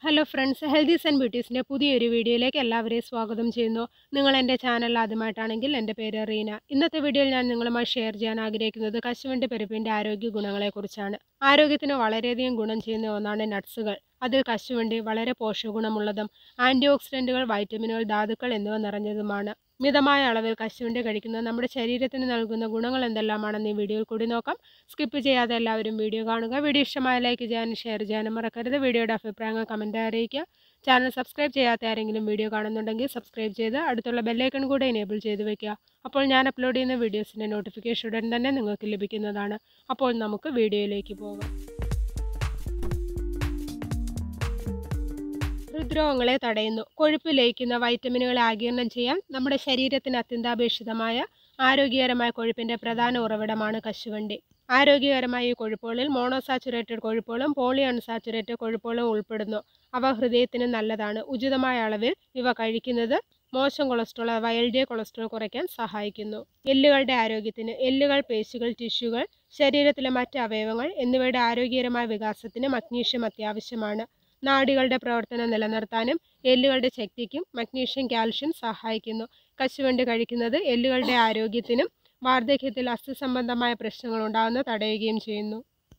hello friends healthies and ബ്യൂട്ടീസിൻ്റെ പുതിയൊരു വീഡിയോയിലേക്ക് എല്ലാവരെയും സ്വാഗതം ചെയ്യുന്നു നിങ്ങൾ എൻ്റെ ചാനൽ ആദ്യമായിട്ടാണെങ്കിൽ എൻ്റെ പേര് റീന ഇന്നത്തെ വീഡിയോയിൽ ഞാൻ നിങ്ങളുമായി ഷെയർ ചെയ്യാൻ ആഗ്രഹിക്കുന്നത് കശുവണ്ടി പരിപ്പിൻ്റെ ആരോഗ്യ ഗുണങ്ങളെക്കുറിച്ചാണ് ആരോഗ്യത്തിന് വളരെയധികം ഗുണം ചെയ്യുന്ന ഒന്നാണ് നട്ട്സുകൾ അതിൽ കശുവണ്ടി വളരെ പോഷകഗുണമുള്ളതും ആൻറ്റി ഓക്സിഡൻറ്റുകൾ വൈറ്റമിനുകൾ ധാതുക്കൾ എന്നിവ നിറഞ്ഞതുമാണ് മിതമായ അളവിൽ കശുവണ്ടി കഴിക്കുന്നത് നമ്മുടെ ശരീരത്തിന് നൽകുന്ന ഗുണങ്ങൾ എന്തെല്ലാമാണെന്ന് ഈ വീഡിയോയിൽ കൂടി നോക്കാം സ്കിപ്പ് ചെയ്യാതെ എല്ലാവരും വീഡിയോ കാണുക വീഡിയോ ഇഷ്ടമായ ലൈക്ക് ചെയ്യാനും ഷെയർ ചെയ്യാനും മറക്കരുത് വീഡിയോയുടെ അഭിപ്രായങ്ങൾ കമൻറ്റ് അറിയിക്കുക ചാനൽ സബ്സ്ക്രൈബ് ചെയ്യാത്ത ആരെങ്കിലും വീഡിയോ കാണുന്നുണ്ടെങ്കിൽ സബ്സ്ക്രൈബ് ചെയ്ത് അടുത്തുള്ള ബെല്ലൈക്കൺ കൂടെ എനേബിൾ ചെയ്ത് വെക്കുക അപ്പോൾ ഞാൻ അപ്ലോഡ് ചെയ്യുന്ന വീഡിയോസിൻ്റെ നോട്ടിഫിക്കേഷൻ ഉടൻ തന്നെ നിങ്ങൾക്ക് ലഭിക്കുന്നതാണ് അപ്പോൾ നമുക്ക് വീഡിയോയിലേക്ക് പോകാം ഹൃദ്രോഗങ്ങളെ തടയുന്നു കൊഴുപ്പ് ലയിക്കുന്ന വൈറ്റമിനുകളെ ആഗിരണം ചെയ്യാൻ നമ്മുടെ ശരീരത്തിന് അത്യന്താപേക്ഷിതമായ ആരോഗ്യകരമായ കൊഴുപ്പിൻ്റെ പ്രധാന ഉറവിടമാണ് കശുവണ്ടി ആരോഗ്യകരമായ ഈ കൊഴുപ്പുകളിൽ മോണോസാച്ചുറേറ്റഡ് കൊഴുപ്പുകളും പോളി അൺസാച്ചുറേറ്റഡ് കൊഴുപ്പുകളും ഉൾപ്പെടുന്നു അവ ഹൃദയത്തിന് നല്ലതാണ് ഉചിതമായ അളവിൽ ഇവ കഴിക്കുന്നത് മോശം കൊളസ്ട്രോൾ അഥവാ എൽ ഡി കൊളസ്ട്രോൾ കുറയ്ക്കാൻ സഹായിക്കുന്നു എല്ലുകളുടെ ആരോഗ്യത്തിന് എല്ലുകൾ പേശികൾ ടിഷ്യൂകൾ ശരീരത്തിലെ മറ്റ് അവയവങ്ങൾ എന്നിവയുടെ ആരോഗ്യകരമായ വികാസത്തിന് മഗ്നീഷ്യം അത്യാവശ്യമാണ് നാഡികളുടെ പ്രവർത്തനം നിലനിർത്താനും എല്ലുകളുടെ ശക്തിക്കും മഗ്നീഷ്യം കാൽഷ്യം സഹായിക്കുന്നു കശുവണ്ടി കഴിക്കുന്നത് എല്ലുകളുടെ ആരോഗ്യത്തിനും വാർദ്ധക്യത്തിൽ അസ്ഥിസംബന്ധമായ പ്രശ്നങ്ങൾ ഉണ്ടാകുന്ന തടയുകയും ചെയ്യുന്നു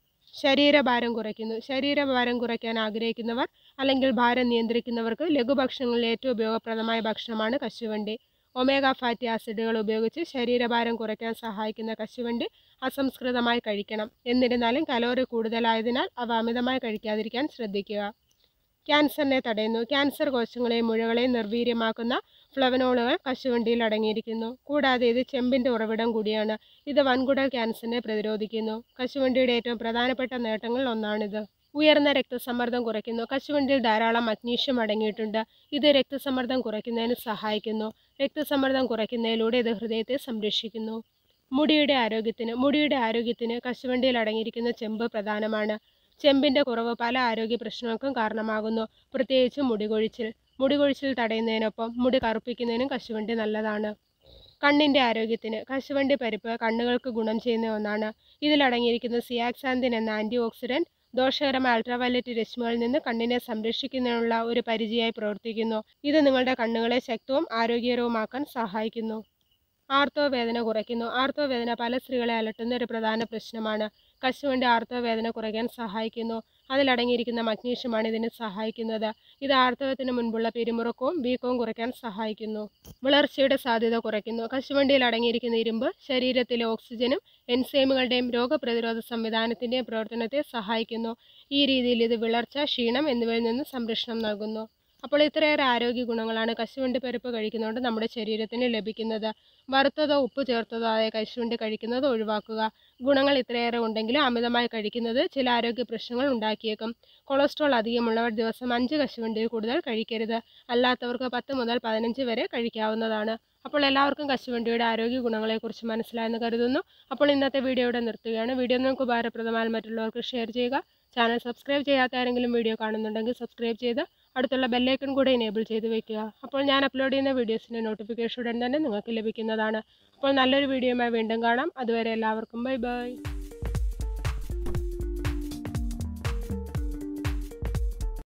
ശരീരഭാരം കുറയ്ക്കുന്നു ശരീരഭാരം കുറയ്ക്കാൻ ആഗ്രഹിക്കുന്നവർ അല്ലെങ്കിൽ ഭാരം നിയന്ത്രിക്കുന്നവർക്ക് ലഘുഭക്ഷണങ്ങളിൽ ഏറ്റവും ഉപയോഗപ്രദമായ ഭക്ഷണമാണ് കശുവണ്ടി ഒമേഗ ഫാറ്റി ആസിഡുകൾ ഉപയോഗിച്ച് ശരീരഭാരം കുറയ്ക്കാൻ സഹായിക്കുന്ന കശുവണ്ടി അസംസ്കൃതമായി കഴിക്കണം എന്നിരുന്നാലും കലോറി കൂടുതലായതിനാൽ അവ അമിതമായി കഴിക്കാതിരിക്കാൻ ശ്രദ്ധിക്കുക ക്യാൻസറിനെ തടയുന്നു ക്യാൻസർ കോശങ്ങളെയും മുഴകളെയും നിർവീര്യമാക്കുന്ന ഫ്ലവനോളുകൾ കശുവണ്ടിയിൽ അടങ്ങിയിരിക്കുന്നു കൂടാതെ ഇത് ചെമ്പിൻ്റെ ഉറവിടം കൂടിയാണ് ഇത് വൻകുടൽ ക്യാൻസറിനെ പ്രതിരോധിക്കുന്നു കശുവണ്ടിയുടെ ഏറ്റവും പ്രധാനപ്പെട്ട നേട്ടങ്ങളിൽ ഒന്നാണിത് ഉയർന്ന രക്തസമ്മർദ്ദം കുറയ്ക്കുന്നു കശുവണ്ടിയിൽ ധാരാളം മഗ്നീഷ്യം അടങ്ങിയിട്ടുണ്ട് ഇത് രക്തസമ്മർദ്ദം കുറയ്ക്കുന്നതിന് സഹായിക്കുന്നു രക്തസമ്മർദ്ദം കുറയ്ക്കുന്നതിലൂടെ ഇത് ഹൃദയത്തെ സംരക്ഷിക്കുന്നു മുടിയുടെ ആരോഗ്യത്തിന് മുടിയുടെ ആരോഗ്യത്തിന് കശുവണ്ടിയിൽ അടങ്ങിയിരിക്കുന്ന ചെമ്പ് പ്രധാനമാണ് ചെമ്പിൻ്റെ കുറവ് പല ആരോഗ്യ പ്രശ്നങ്ങൾക്കും കാരണമാകുന്നു പ്രത്യേകിച്ച് മുടികൊഴിച്ചിൽ മുടികൊഴിച്ചിൽ തടയുന്നതിനൊപ്പം മുടി കറുപ്പിക്കുന്നതിനും കശുവണ്ടി നല്ലതാണ് കണ്ണിൻ്റെ ആരോഗ്യത്തിന് കശുവണ്ടി പരിപ്പ് കണ്ണുകൾക്ക് ഗുണം ചെയ്യുന്ന ഒന്നാണ് ഇതിലടങ്ങിയിരിക്കുന്ന സിയാക്സാന്തിൻ എന്ന ആൻറ്റി ഓക്സിഡൻറ്റ് ദോഷകരമായ അൾട്രാവയലറ്റ് രശ്മികളിൽ നിന്ന് കണ്ണിനെ സംരക്ഷിക്കുന്നതിനുള്ള ഒരു പരിചയമായി പ്രവർത്തിക്കുന്നു ഇത് നിങ്ങളുടെ കണ്ണുകളെ ശക്തവും ആരോഗ്യകരവുമാക്കാൻ സഹായിക്കുന്നു ആർത്തവ വേദന കുറയ്ക്കുന്നു ആർത്തവ വേദന പല സ്ത്രീകളെ അലട്ടുന്ന ഒരു പ്രധാന പ്രശ്നമാണ് കശുവണ്ടി ആർത്തവ വേദന കുറയ്ക്കാൻ സഹായിക്കുന്നു അതിലടങ്ങിയിരിക്കുന്ന മഗ്നീഷ്യമാണ് ഇതിന് സഹായിക്കുന്നത് ഇത് ആർത്തവത്തിന് മുൻപുള്ള പിരിമുറുക്കവും വീക്കവും കുറയ്ക്കാൻ സഹായിക്കുന്നു വളർച്ചയുടെ സാധ്യത കുറയ്ക്കുന്നു കശുവണ്ടിയിൽ അടങ്ങിയിരിക്കുന്ന ഇരുമ്പ് ശരീരത്തിലെ ഓക്സിജനും എൻസൈമുകളുടെയും രോഗപ്രതിരോധ സംവിധാനത്തിൻ്റെയും പ്രവർത്തനത്തെ സഹായിക്കുന്നു ഈ രീതിയിൽ ഇത് വിളർച്ച ക്ഷീണം എന്നിവയിൽ നിന്ന് സംരക്ഷണം നൽകുന്നു അപ്പോൾ ഇത്രയേറെ ആരോഗ്യ ഗുണങ്ങളാണ് കശുവണ്ടി പരിപ്പ് കഴിക്കുന്നതുകൊണ്ട് നമ്മുടെ ശരീരത്തിന് ലഭിക്കുന്നത് വറുത്തതോ ഉപ്പ് ചേർത്തതോ ആയ കശുവണ്ടി കഴിക്കുന്നത് ഒഴിവാക്കുക ഗുണങ്ങൾ ഇത്രയേറെ ഉണ്ടെങ്കിലും അമിതമായി കഴിക്കുന്നത് ചില ആരോഗ്യ പ്രശ്നങ്ങൾ ഉണ്ടാക്കിയേക്കും കൊളസ്ട്രോൾ അധികമുള്ളവർ ദിവസം അഞ്ച് കശുവണ്ടിയിൽ കൂടുതൽ കഴിക്കരുത് അല്ലാത്തവർക്ക് പത്ത് മുതൽ പതിനഞ്ച് വരെ കഴിക്കാവുന്നതാണ് അപ്പോൾ എല്ലാവർക്കും കശുവണ്ടിയുടെ ആരോഗ്യ ഗുണങ്ങളെക്കുറിച്ച് മനസ്സിലായെന്ന് കരുതുന്നു അപ്പോൾ ഇന്നത്തെ വീഡിയോ ഇവിടെ നിർത്തുകയാണ് വീഡിയോ നിങ്ങൾക്ക് ഉപകാരപ്രദമായ മറ്റുള്ളവർക്ക് ഷെയർ ചെയ്യുക ചാനൽ സബ്സ്ക്രൈബ് ചെയ്യാത്ത ആരെങ്കിലും വീഡിയോ കാണുന്നുണ്ടെങ്കിൽ സബ്സ്ക്രൈബ് ചെയ്ത് അടുത്തുള്ള ബെല്ലൈക്കൺ കൂടെ എനേബിൾ ചെയ്ത് വെക്കുക അപ്പോൾ ഞാൻ അപ്ലോഡ് ചെയ്യുന്ന വീഡിയോസിൻ്റെ നോട്ടിഫിക്കേഷൻ ഉടൻ തന്നെ നിങ്ങൾക്ക് ലഭിക്കുന്നതാണ് അപ്പോൾ നല്ലൊരു വീഡിയോയുമായി വീണ്ടും കാണാം അതുവരെ എല്ലാവർക്കും ബൈ ബൈ